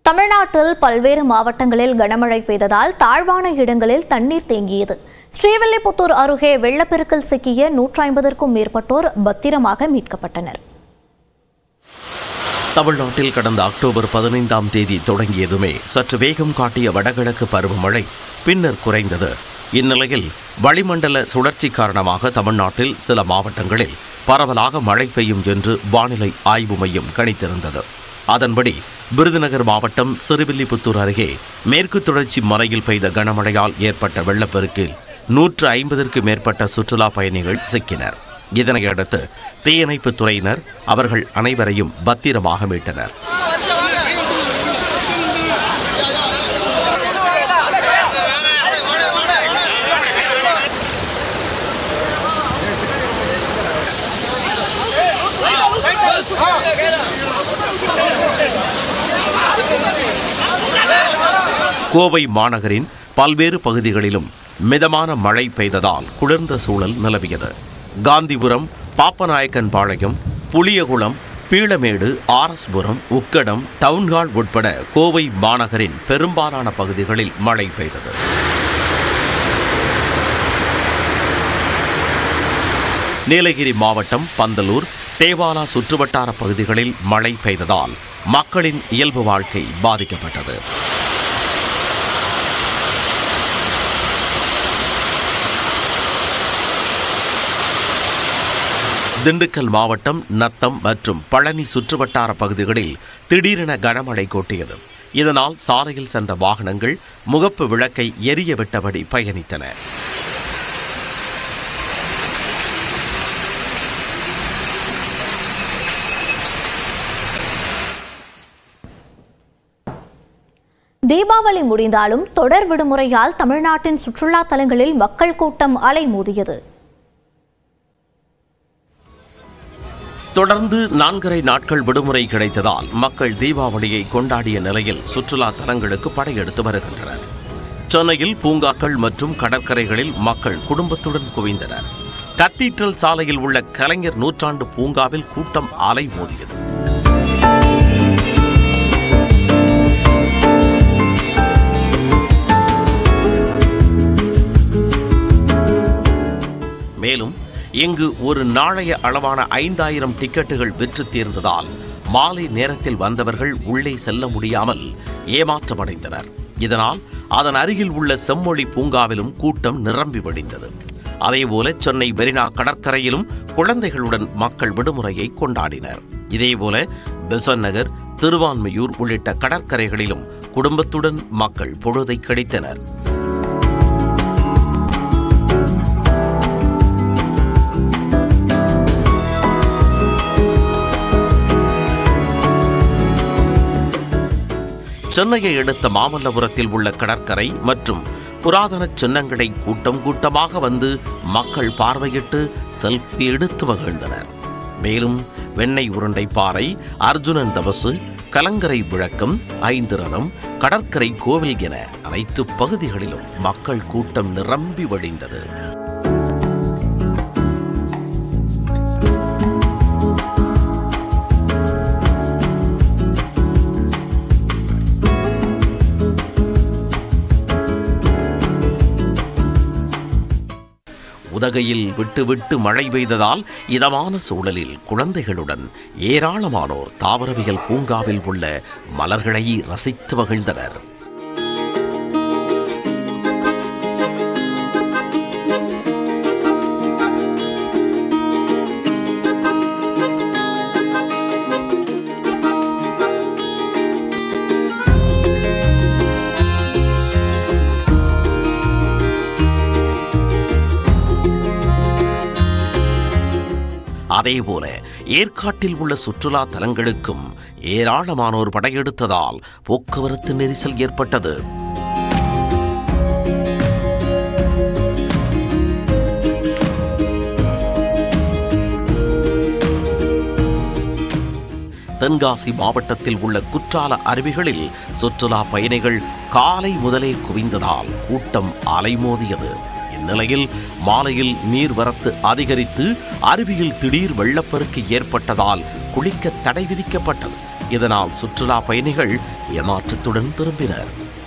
தமிழ்நாட்டில் பல்வேறு மாவட்டங்களில் கனமழை பெய்ததால் தாழ்வான இடங்களில் தண்ணீர் தேங்கியது ஸ்ரீவில்லிபுத்தூர் அருகே வெள்ளப்பெருக்கில் சிக்கிய நூற்றி ஐம்பதற்கும் மேற்பட்டோர் பத்திரமாக மீட்கப்பட்டனர் தமிழ்நாட்டில் கடந்த அக்டோபர் பதினைந்தாம் தேதி தொடங்கியதுமே சற்று வேகம் காட்டிய வடகிழக்கு பருவமழை பின்னர் குறைந்தது இந்நிலையில் வளிமண்டல சுழற்சி காரணமாக தமிழ்நாட்டில் சில மாவட்டங்களில் பரவலாக மழை பெய்யும் என்று வானிலை ஆய்வு மையம் கணித்திருந்தது அதன்படி விருதுநகர் மாவட்டம் சிறுவில்லிபுத்தூர் அருகே மேற்கு தொடர்ச்சி மலையில் பெய்த கனமழையால் ஏற்பட்ட வெள்ளப்பெருக்கில் நூற்று ஐம்பதற்கு மேற்பட்ட சுற்றுலா பயணிகள் சிக்கினர் இதனையடுத்து தீயணைப்புத் துறையினர் அவர்கள் அனைவரையும் பத்திரமாக மீட்டனர் கோவை மாநகரின் பல்வேறு பகுதிகளிலும் மிதமான மழை பெய்ததால் குளிர்ந்த சூழல் நிலவியது காந்திபுரம் பாப்பநாயக்கன் பாளையம் புளியகுளம் பீளமேடு ஆர்எஸ்புரம் உக்கடம் டவுன்ஹால் உட்பட கோவை மாநகரின் பெரும்பாலான பகுதிகளில் மழை பெய்தது நீலகிரி மாவட்டம் பந்தலூர் தேவாலா சுற்றுவட்டார பகுதிகளில் மழை பெய்ததால் மக்களின் இயல்பு வாழ்க்கை பாதிக்கப்பட்டது திண்டுக்கல் மாவட்டம் நத்தம் மற்றும் பழனி சுற்றுவட்டார பகுதிகளில் திடீரென கனமழை கொட்டியது இதனால் சாலையில் சென்ற வாகனங்கள் முகப்பு விளக்கை எரிய விட்டபடி பயணித்தன தீபாவளி முடிந்தாலும் தொடர் விடுமுறையால் தமிழ்நாட்டின் சுற்றுலா தலங்களில் மக்கள் கூட்டம் அலைமோதியது தொடர்ந்து நான்கரை நாட்கள் விடுமுறை கிடைத்ததால் மக்கள் தீபாவளியை கொண்டாடிய நிலையில் சுற்றுலா தலங்களுக்கு படையெடுத்து வருகின்றனர் சென்னையில் பூங்காக்கள் மற்றும் கடற்கரைகளில் மக்கள் குடும்பத்துடன் குவிந்தனர் கத்தீட்ரல் சாலையில் உள்ள கலைஞர் நூற்றாண்டு பூங்காவில் கூட்டம் அலைமோதியது மேலும் இங்கு ஒரு நாளைய அளவான ஐந்தாயிரம் டிக்கெட்டுகள் விற்று தீர்ந்ததால் மாலை நேரத்தில் வந்தவர்கள் உள்ளே செல்ல முடியாமல் ஏமாற்றமடைந்தனர் இதனால் அதன் அருகில் உள்ள செம்மொழி பூங்காவிலும் கூட்டம் நிரம்பி வழிந்தது அதேபோல சென்னை மெரினா கடற்கரையிலும் குழந்தைகளுடன் மக்கள் விடுமுறையை கொண்டாடினர் இதேபோல பெசன் நகர் திருவான்மையூர் உள்ளிட்ட கடற்கரைகளிலும் குடும்பத்துடன் மக்கள் பொழுதை கழித்தனர் சென்னையை அடுத்த மாமல்லபுரத்தில் உள்ள கடற்கரை மற்றும் புராதன சின்னங்களை கூட்டம் கூட்டமாக வந்து மக்கள் பார்வையிட்டு செல்ஃபி எடுத்து மகிழ்ந்தனர் மேலும் வெண்ணெய் உருண்டை பாறை அர்ஜுனன் தபசு கலங்கரை விளக்கம் ஐந்து ரதம் கடற்கரை கோவில் என அனைத்து பகுதிகளிலும் மக்கள் கூட்டம் நிரம்பி வழிந்தது உதகையில் விட்டு விட்டு மழை பெய்ததால் இதமான சூழலில் குழந்தைகளுடன் ஏராளமானோர் தாவரவியல் பூங்காவில் உள்ள மலர்களை ரசித்து மகிழ்ந்தனர் அதேபோல ஏற்காட்டில் உள்ள சுற்றுலா தலங்களுக்கும் ஏராளமானோர் படையெடுத்ததால் போக்குவரத்து நெரிசல் ஏற்பட்டது தென்காசி மாவட்டத்தில் உள்ள குற்றால அருவிகளில் சுற்றுலா பயணிகள் காலை முதலே குவிந்ததால் கூட்டம் அலைமோதியது இந்நிலையில் மாலையில் நீர்வரத்து அதிகரித்து அருவியில் திடீர் வெள்ளப்பெருக்கு ஏற்பட்டதால் குளிக்க தடை விதிக்கப்பட்டது இதனால் சுற்றுலா பயணிகள் ஏமாற்றத்துடன் திரும்பினர்